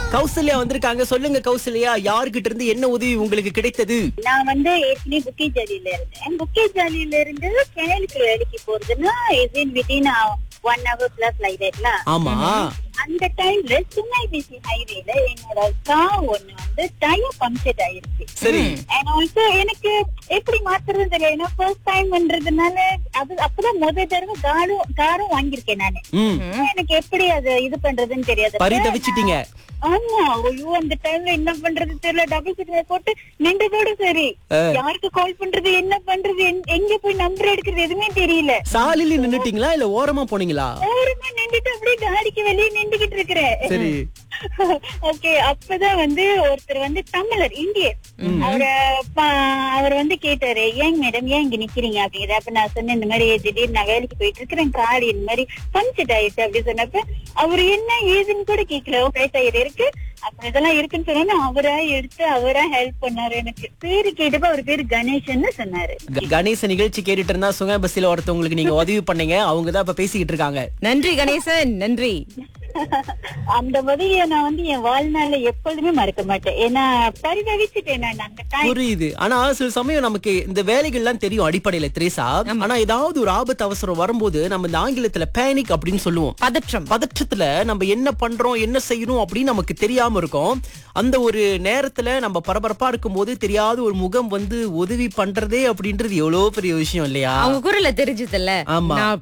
கௌசல்யா வந்திருக்காங்க சொல்லுங்க கௌசல்யா யாருகிட்ட இருந்து என்ன உதவி உங்களுக்கு கிடைத்தது நான் வந்து ஏற்கனவே புக்கே ஜாலியில இருந்தேன் புக்கே ஜாலியில இருந்து கேனலுக்கு வேலைக்கு போறதுன்னா in within one hour plus like தட்ல ஆமா அந்த டைம்ல சுங்கை பிசி ஹைவேல என்னோட கார் ஒண்ணு வந்து டயர் பம்ப்செட் ஆயிருச்சு சரி அண்ட் ஆல்சோ எனக்கு எப்படி மாத்துறது தெரியல ஏன்னா ஃபர்ஸ்ட் டைம் பண்றதுனால அது அப்பதான் முத தடவை காரும் காரும் வாங்கியிருக்கேன் நானு ம் எனக்கு எப்படி அது இது பண்றதுன்னு தெரியாது பரிதவிச்சிட்டீங்க ஆமா ஐயோ அந்த டைம்ல என்ன பண்றது தெரியல டபுள் சிக்னல் போட்டு நின்றதோட சரி யாருக்கு கால் பண்றது என்ன பண்றது எங்க- எங்க போய் நம்பர் எடுக்கிறது எதுவுமே தெரியல சாலையில நின்னுட்டீங்களா இல்ல ஓரமா போனீங்களா ஓரமா நின்றுட்டு அப்படியே காடிக்கு வெளியே நின்றுகிட்டு இருக்கிறேன் சரி ஓகே அப்பதான் வந்து ஒருத்தர் வந்து தமிழர் இந்தியர் அவர அவர் வந்து கேட்டாரு ஏங்க மேடம் ஏன் இங்க நிக்கிறீங்க அப்படிங்கிற அப்ப நான் சொன்னேன் இந்த மாதிரி திடீர்னு நான் வேலைக்கு போயிட்டு இருக்கிறேன் காடி இந்த மாதிரி பஞ்சட் ஆயிடுச்சு அப்படி சொன்னப்ப அவர் என்ன ஏதுன்னு கூட கேட்கல ஃபிளைட் டயர் இருக்கு அப்புறம் இதெல்லாம் இருக்குன்னு சொன்னோன்னு அவரா எடுத்து அவரா ஹெல்ப் பண்ணாரு எனக்கு பேரு கேட்டப்ப அவர் பேரு கணேசன்னு சொன்னாரு க- கணேச நிகழ்ச்சி கேட்டுட்டு இருந்தா சுங்க பஸ்ல ஒருத்தவங்களுக்கு நீங்க உதவி பண்ணீங்க அவங்க தான் இப்ப பேசிக்கிட்டு இருக்காங்க நன்றி கணேசன் நன்றி அந்த உதவியை நான் வந்து என் வாழ்நாள்ல எப்பொழுதுமே மறக்க மாட்டேன் ஏன்னா பரிதவிச்சுட்டேன் நான் அந்த டைம் புரியுது ஆனா சில சமயம் நமக்கு இந்த வேலைகள்லாம் தெரியும் அடிப்படையில திரேசா ஆனா ஏதாவது ஒரு ஆபத்து அவசரம் வரும்போது நம்ம இந்த ஆங்கிலத்துல பேனிக் அப்படின்னு சொல்லுவோம் பதற்றம் பதற்றத்துல நம்ம என்ன பண்றோம் என்ன செய்யணும் அப்படின்னு நமக்கு தெரியாம இருக்கும் அந்த ஒரு நேரத்துல நம்ம பரபரப்பா இருக்கும்போது தெரியாத ஒரு முகம் வந்து உதவி பண்றதே அப்படின்றது எவ்வளவு பெரிய விஷயம் இல்லையா அவங்க குரல்ல தெரிஞ்சதுல்ல ஆமா. நான்